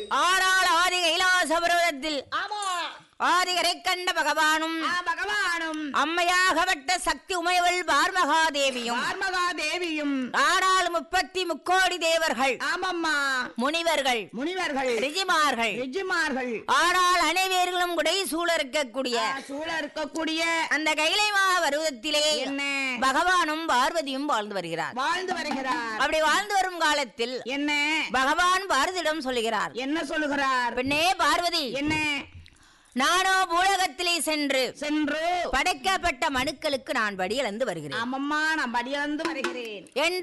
ஆறாள் ஆதி கைலாசபுரத்தில் ஆமா ஆதிகரை கண்ட பகவானும் ஆ, பகவானும் அம்மையாகப்பட்ட சக்தி உமையவள் பார்மகாதேவியும் வார்மகா தேவியும் ஆறாள் முப்பத்தி முக்கோடி தேவர்கள் ஆமம்மா முனிவர்கள் முனிவர்கள் ரிஜிமார்கள் ரிஜிமார்கள் ஆறாள் அனைவர்களும் குடை சூழ இருக்கக்கூடிய ஆ, சூழ இருக்கக்கூடிய அந்த கைலைமா பருவத்திலே என்ன பகவானும் பார்வதியும் வாழ்ந்து வருகிறார் வாழ்ந்து வருகிறார் அப்படி வாழ்ந்து வரும் காலத்தில் என்ன பகவான் பாரதியிடம் சொல்லுகிறார் என்ன சொல்லுகிறார் பெண்ணே பார்வதி என்ன நானோ பூலகத்திலே சென்று சென்று படைக்கப்பட்ட மனுக்களுக்கு நான் படியிழந்து வருகிறேன் ஆமம்மா நான் படியிழந்து வருகிறேன் என்